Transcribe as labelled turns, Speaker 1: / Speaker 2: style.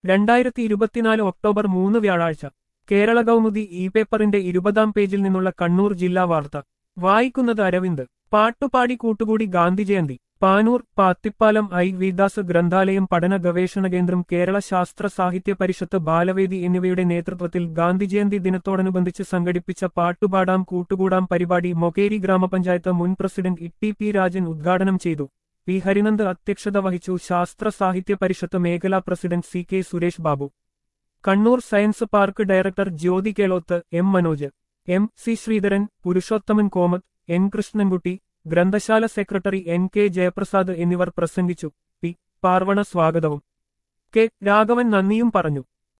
Speaker 1: രണ്ടായിരത്തി ഇരുപത്തിനാല് ഒക്ടോബർ മൂന്ന് വ്യാഴാഴ്ച കേരള കൗമുദി ഇ പേപ്പറിന്റെ ഇരുപതാം പേജിൽ നിന്നുള്ള കണ്ണൂർ ജില്ലാ വാർത്ത വായിക്കുന്നത് അരവിന്ദ് പാട്ടുപാടി കൂട്ടുകൂടി ഗാന്ധി ജയന്തി പാനൂർ പാത്തിപ്പാലം ഐ വിദാസ് ഗ്രന്ഥാലയം പഠന ഗവേഷണ കേന്ദ്രം കേരള ശാസ്ത്ര സാഹിത്യ പരിഷത്ത് ബാലവേദി എന്നിവയുടെ നേതൃത്വത്തിൽ ഗാന്ധി ജയന്തി ദിനത്തോടനുബന്ധിച്ച് സംഘടിപ്പിച്ച പാട്ടുപാടാം കൂട്ടുകൂടാം പരിപാടി മൊകേരി ഗ്രാമപഞ്ചായത്ത് മുൻ പ്രസിഡന്റ് ഇ പി രാജൻ ഉദ്ഘാടനം ചെയ്തു പി ഹരിനന്ദ് അധ്യക്ഷത വഹിച്ചു ശാസ്ത്ര സാഹിത്യ പരിഷത്ത് മേഖലാ president C K Suresh Babu Kannur science park director Jyothi Kelothu M Manoj M C Sreedharan Purushothaman Komath N Krishnankutty ഗ്രന്ഥശാല സെക്രട്ടറി എൻ കെ ജയപ്രസാദ് എന്നിവർ പ്രസംഗിച്ചു പി പാർവണ സ്വാഗതവും കെ രാഘവൻ നന്ദിയും പറഞ്ഞു